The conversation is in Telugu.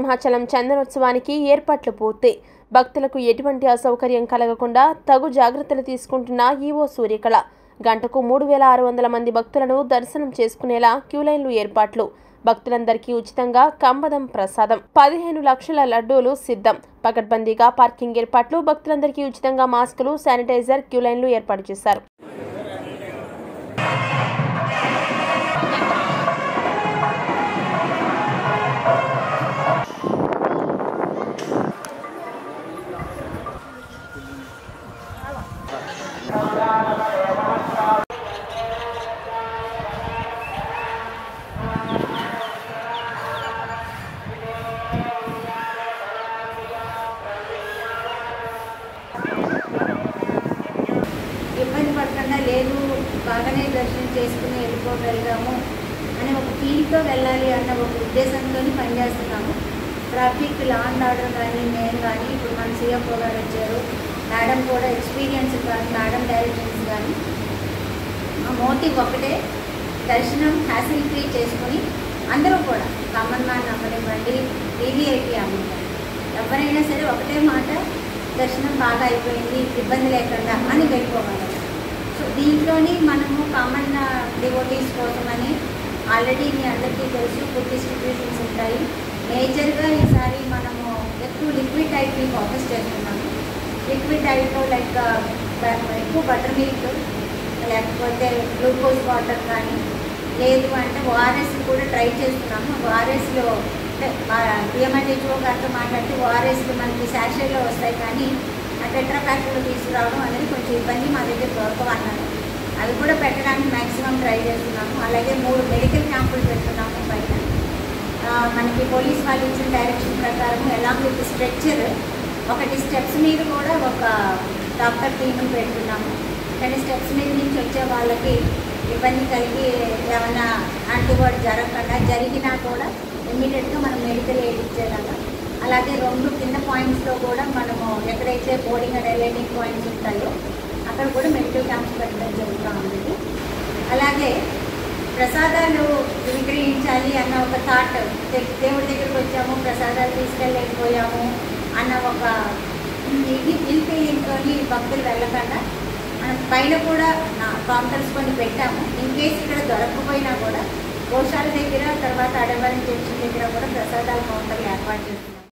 సింహాచలం చందనోత్సవానికి ఏర్పాట్లు పూర్తి భక్తులకు ఎటువంటి అసౌకర్యం కలగకుండా తగు జాగ్రత్తలు తీసుకుంటున్న ఈవో సూర్యకళ గంటకు మూడు వేల ఆరు వందల మంది భక్తులను దర్శనం చేసుకునేలా క్యూలైన్లు ఏర్పాట్లు భక్తులందరికీ ఉచితంగా కంబదం ప్రసాదం పదిహేను లక్షల లడ్డూలు సిద్ధం పకడ్బందీగా పార్కింగ్ ఏర్పాట్లు భక్తులందరికీ ఉచితంగా మాస్కులు శానిటైజర్ క్యూలైన్లు ఏర్పాటు చేశారు ఇబ్బంది పడకుండా లేదు బాగానే దర్శనం చేసుకుని వెళ్ళిపోగలిగాము అని ఒక ఫీల్తో వెళ్ళాలి అన్న ఒక ఉద్దేశంతో పనిచేస్తున్నాము ట్రాఫిక్ లా అండ్ ఆర్డర్ కానీ నేను కానీ ఇప్పుడు మన సీఎంఓ గారు వచ్చారు మేడం కూడా ఎక్స్పీరియన్స్ కానీ మేడం డైరెక్షన్స్ కానీ మా మోటివ్ ఒకటే దర్శనం హ్యాసిల్ ఫ్రీ చేసుకుని అందరూ కూడా కామన్ మ్యాన్ అమ్మనివ్వండి వీవీఐపీ అమ్మనివ్వండి ఎవరైనా సరే ఒకటే మాట దర్శనం బాగా అయిపోయింది ఇబ్బంది లేకుండా అని వెళ్ళిపోగలరు సో దీంట్లోని మనము కామన్ డివోటీస్ కోసమని ఆల్రెడీ మీ అందరికీ తెలుసు ఫుడ్ డిస్ట్రిబ్యూషన్స్ ఉంటాయి మేజర్గా ఈసారి మనము ఎక్కువ లిక్విడ్ డైట్ని ఫోకస్ చేస్తున్నాము లిక్విడ్ డైట్లో లైక్ ఎక్కువ బటర్ మిల్క్ లేకపోతే గ్లూకోజ్ వాటర్ కానీ లేదు అంటే ఓఆర్ఎస్ కూడా ట్రై చేస్తున్నాము ఓఆర్ఎస్లో అంటే డిఎంఐహెచ్ఓ గారితో మాట్లాడితే ఓఆర్ఎస్లు మనకి శాషేలో వస్తాయి కానీ ఆ టెట్రా ప్యాక్లో తీసుకురావడం అనేది కొంచెం ఇబ్బంది మా దగ్గర దొరకవన్నారు అవి కూడా పెట్టడానికి మ్యాక్సిమం ట్రై చేస్తున్నాము అలాగే మూడు మెడికల్ క్యాంపులు పెడుతున్నాము బయట ఆ, మనకి పోలీస్ వాళ్ళు ఇచ్చిన డైరెక్షన్ ప్రకారం ఎలాంగ్ విత్ స్ట్రెచ్చర్ ఒకటి స్టెప్స్ మీద కూడా ఒక డాక్టర్ టీమ్ని పెడుతున్నాము కానీ స్టెప్స్ మీద నుంచి వచ్చే వాళ్ళకి ఇబ్బంది కలిగి ఏమైనా యాంటీబయాడ్ జరగకుండా జరిగినా కూడా ఇమ్మీడియట్గా మనం మెడికల్ ఎయిడ్ ఇచ్చేలాగా అలాగే రెండు కింద పాయింట్స్లో కూడా మనము ఎక్కడైతే బోర్డింగ్ అండ్ ఎలైనింగ్ పాయింట్స్ ఉంటాయో అక్కడ కూడా మెడికల్ క్యాంప్స్ పెట్టడం జరుగుతూ ఉంది అలాగే ప్రసాదాలు విక్రయించాలి అన్న ఒక థాట్ దేవుడి దగ్గరికి వచ్చాము ప్రసాదాలు తీసుకెళ్ళలేకపోయాము అన్న ఒక ఇది ఇల్ ఫీలింగ్తో భక్తులు వెళ్ళకుండా మనం పైన కూడా కౌంటర్స్ కొన్ని పెట్టాము ఇన్ కేస్ ఇక్కడ దొరకకపోయినా కూడా గోశాల దగ్గర తర్వాత అడవరం జంక్షన్ దగ్గర కూడా ప్రసాదాల కౌంటర్లు ఏర్పాటు చేస్తున్నాం